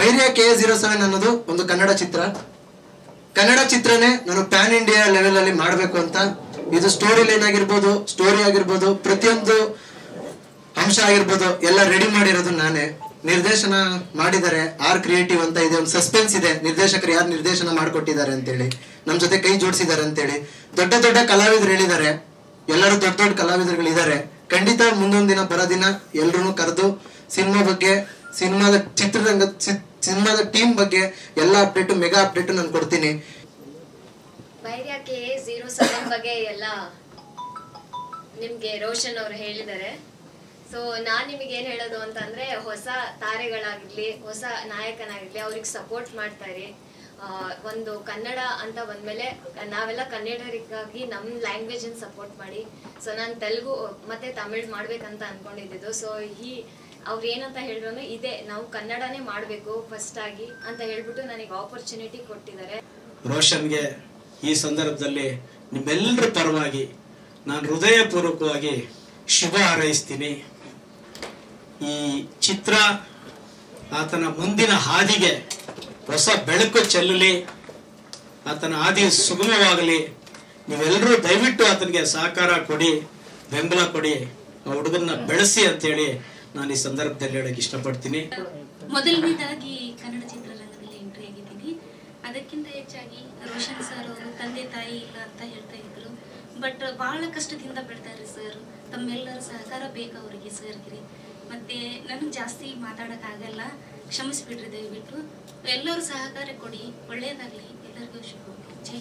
ಬೈರಿಯ K zero seven ಅನ್ನೋದು ಒಂದು ಕನ್ನಡ ಚಿತ್ರ ಕನ್ನಡ ಚಿತ್ರನೇ ನಾನು ಪ್ಯಾನ್ ಇಂಡಿಯಾ ಲೆವೆಲ್ ಅಲ್ಲಿ ಮಾಡಬೇಕು ಅಂತ ಇದು ಸ್ಟೋರಿ ಲೈನ್ ಆಗಿರ್ಬೋದು ಸ್ಟೋರಿ ಆಗಿರ್ಬೋದು ಪ್ರತಿಯೊಂದು ಅಂಶ ಆಗಿರ್ಬೋದು ಎಲ್ಲ ರೆಡಿ ಮಾಡಿರೋದು ನಾನೇ ನಿರ್ದೇಶನ ಮಾಡಿದ್ದಾರೆ ಆರ್ ಕ್ರಿಯೇಟಿವ್ ಅಂತ ಇದೆ ಒಂದು ಸಸ್ಪೆನ್ಸ್ ಇದೆ ನಿರ್ದೇಶಕರು ಯಾರು ನಿರ್ದೇಶನ ಮಾಡಿಕೊಟ್ಟಿದ್ದಾರೆ ಅಂತೇಳಿ ನಮ್ ಜೊತೆ ಕೈ ಜೋಡಿಸಿದ್ದಾರೆ ಅಂತೇಳಿ ದೊಡ್ಡ ದೊಡ್ಡ ಕಲಾವಿದರು ಹೇಳಿದ್ದಾರೆ ಎಲ್ಲರೂ ದೊಡ್ಡ ದೊಡ್ಡ ಕಲಾವಿದರುಗಳಿದ್ದಾರೆ ಖಂಡಿತ ಮುಂದೊಂದು ದಿನ ಬರೋ ದಿನ ಎಲ್ರೂ ಕರೆದು ಸಿನಿಮಾ ಬಗ್ಗೆ ಸಿನಿಮಾದ ಚಿತ್ರರಂಗ ಸಿನಿಮಾದ ಟೀಮ್ ಬಗ್ಗೆ ಎಲ್ಲ ಅಪ್ಡೇಟು ಮೆಗಾ ಅಪ್ಡೇಟು ನಾನು ಕೊಡ್ತೀನಿ ಧೈರ್ಯ ಕೆ ಝೀರೋ ಸೆವೆನ್ ಬಗ್ಗೆ ಎಲ್ಲ ನಿಮ್ಗೆ ರೋಷನ್ ಅವರು ಹೇಳಿದ್ದಾರೆ ಸೊ ನಾನ್ ನಿಮಗೆ ಏನ್ ಹೇಳೋದು ಅಂತ ಅಂದ್ರೆ ಹೊಸ ತಾರೆಗಳಾಗಿರ್ಲಿ ಹೊಸ ನಾಯಕನಾಗಿರ್ಲಿ ಅವ್ರಿಗೆ ಸಪೋರ್ಟ್ ಮಾಡ್ತಾ ಇರಿ ಆ, ಒಂದು ಕನ್ನಡ ಅಂತ ಬಂದ್ಮೇಲೆ ನಾವೆಲ್ಲ ಕನ್ನಡರಿಗಾಗಿ ನಮ್ಮ ಲ್ಯಾಂಗ್ವೇಜ್ ಸಪೋರ್ಟ್ ಮಾಡಿ ಸೊ ನಾನು ತೆಲುಗು ಮತ್ತೆ ತಮಿಳ್ ಮಾಡ್ಬೇಕಂತ ಅನ್ಕೊಂಡಿದ್ದು ಸೊ ಈ ಅವ್ರು ಏನಂತ ಹೇಳಿದ್ರು ಇದೆ ನಾವು ಕನ್ನಡನೇ ಮಾಡಬೇಕು ಫಸ್ಟ್ ಆಗಿ ಅಂತ ಹೇಳ್ಬಿಟ್ಟು ನನಗೆ ಆಪರ್ಚುನಿಟಿ ಕೊಟ್ಟಿದ್ದಾರೆ ರೋಷನ್ಗೆ ಈ ಸಂದರ್ಭದಲ್ಲಿ ನಿಮ್ಮೆಲ್ಲರ ಪರವಾಗಿ ನಾನು ಹೃದಯಪೂರ್ವಕವಾಗಿ ಶುಭ ಹಾರೈಸ್ತೀನಿ ಈ ಚಿತ್ರ ಆತನ ಮುಂದಿನ ಹಾದಿಗೆ ಹೊಸ ಬೆಳಕು ಚೆಲ್ಲಲಿ ಆತನ ಹಾದಿ ಸುಗಮವಾಗಲಿ ನೀವೆಲ್ಲರೂ ದಯವಿಟ್ಟು ಆತನಿಗೆ ಸಹಕಾರ ಕೊಡಿ ಬೆಂಬಲ ಕೊಡಿ ಆ ಹುಡುಗನ್ನ ಬೆಳೆಸಿ ಅಂತೇಳಿ ನಾನು ಈ ಸಂದರ್ಭದಲ್ಲಿ ಹೇಳಕ್ ಇಷ್ಟಪಡ್ತೀನಿ ಮೊದಲನೇದಾಗಿ ಕನ್ನಡ ಚಿತ್ರರಂಗದಲ್ಲಿ ಎಂಟ್ರಿ ಆಗಿದ್ದೀನಿ ಅದಕ್ಕಿಂತ ಹೆಚ್ಚಾಗಿ ರೋಷನ್ ಸರ್ ಅವರು ತಂದೆ ತಾಯಿ ಇಲ್ಲ ಅಂತ ಹೇಳ್ತಾ ಇದ್ರು ಬಟ್ ಬಹಳ ಕಷ್ಟದಿಂದ ಬೆಳ್ತಾರೆ ಸರ್ ತಮ್ಮೆಲ್ಲರ ಸಹಕಾರ ಬೇಕು ಅವರಿಗೆ ಸರ್ಗೆ ಮತ್ತೆ ನನಗೆ ಜಾಸ್ತಿ ಮಾತಾಡೋಕ್ಕಾಗಲ್ಲ ಕ್ಷಮಿಸ್ಬಿಡ್ರಿ ದಯವಿಟ್ಟು ಎಲ್ಲರೂ ಸಹಕಾರ ಕೊಡಿ ಒಳ್ಳೆಯದಾಗಲಿ ಎಲ್ಲರಿಗೂ ಶುಭ ಜೈ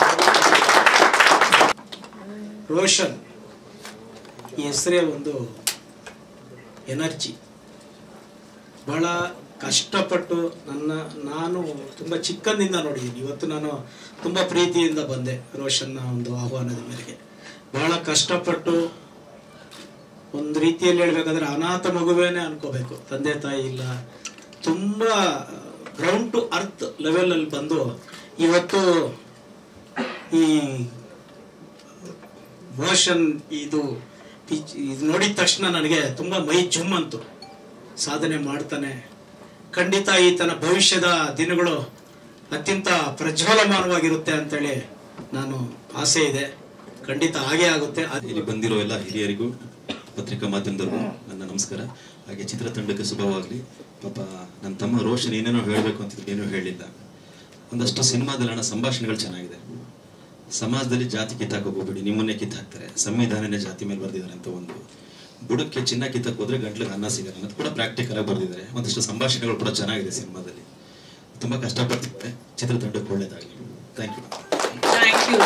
ರೋಷನ್ ಈ ಹೆಸರೇ ಒಂದು ಎನರ್ಜಿ ಬಹಳ ಕಷ್ಟಪಟ್ಟು ನನ್ನ ನಾನು ತುಂಬ ಚಿಕ್ಕಂದಿಂದ ನೋಡಿದ್ದೀನಿ ಇವತ್ತು ನಾನು ತುಂಬ ಪ್ರೀತಿಯಿಂದ ಬಂದೆ ರೋಷನ್ನ ಒಂದು ಆಹ್ವಾನದ ಮೇರೆಗೆ ಬಹಳ ಕಷ್ಟಪಟ್ಟು ಒಂದು ರೀತಿಯಲ್ಲಿ ಹೇಳ್ಬೇಕಾದ್ರೆ ಅನಾಥ ಮಗುವೇನೆ ಅನ್ಕೋಬೇಕು ತಂದೆ ತಾಯಿ ಇಲ್ಲ ತುಂಬ ಗ್ರೌಂಡ್ ಟು ಅರ್ತ್ ಲೆವೆಲಲ್ಲಿ ಬಂದು ಇವತ್ತು ಈ ಮೋಷನ್ ಇದು ಪಿಚ್ ಇದು ನೋಡಿದ ತಕ್ಷಣ ನನಗೆ ತುಂಬಾ ಮೈ ಜುಮ್ ಅಂತು ಸಾಧನೆ ಮಾಡ್ತಾನೆ ಖಂಡಿತ ಈತನ ಭವಿಷ್ಯದ ದಿನಗಳು ಅತ್ಯಂತ ಪ್ರಜ್ವಲಮಾನವಾಗಿರುತ್ತೆ ಅಂತೇಳಿ ನಾನು ಆಸೆ ಇದೆ ಖಂಡಿತ ಹಾಗೆ ಆಗುತ್ತೆ ಅದ್- ಇಲ್ಲಿ ಬಂದಿರೋ ಎಲ್ಲ ಹಿರಿಯರಿಗೂ ಪತ್ರಿಕಾ ಮಾಧ್ಯಮದವ್ರಿಗೂ ನನ್ನ ನಮಸ್ಕಾರ ಹಾಗೆ ಚಿತ್ರತಂಡಕ್ಕೆ ಶುಭವಾಗಲಿ ಪಾಪ ನನ್ನ ತಮ್ಮ ರೋಷನ್ ಏನೇನೋ ಹೇಳಬೇಕು ಅಂತ ಏನೂ ಹೇಳಿಲ್ಲ ಒಂದಷ್ಟು ಸಿನಿಮಾದಲ್ಲಿ ಹಣ ಸಂಭಾಷಣೆಗಳು ಚೆನ್ನಾಗಿದೆ ಸಮಾಜದಲ್ಲಿ ಜಾತಿ ಕಿತ್ತಾಕೋಕ್ ಹೋಗ್ಬೇಡಿ ನಿಮ್ಮನ್ನೇ ಕಿತ್ತಾಕ್ತಾರೆ ಸಂವಿಧಾನನೇ ಜಾತಿ ಮೇಲೆ ಬರ್ದಿದ್ದಾರೆ ಅಂತ ಒಂದು ಬುಡಕ್ಕೆ ಚಿನ್ನ ಕಿತ್ತಕ್ಕೆ ಹೋದ್ರೆ ಗಂಟ್ಲಿಗೆ ಅನ್ನ ಸಿಗಲ್ಲ ಅನ್ನೋದು ಕೂಡ ಪ್ರಾಕ್ಟಿಕಲ್ ಆಗಿ ಬರ್ದಿದ್ದಾರೆ ಒಂದಷ್ಟು ಸಂಭಾಷಣೆಗಳು ಕೂಡ ಚೆನ್ನಾಗಿದೆ ಸಿನಿಮಾದಲ್ಲಿ ತುಂಬಾ ಕಷ್ಟಪಟ್ಟಿದ್ದಾರೆ ಚಿತ್ರತಂಡಕ್ಕೆ ಒಳ್ಳೇದಾಗಲಿ ಥ್ಯಾಂಕ್ ಯು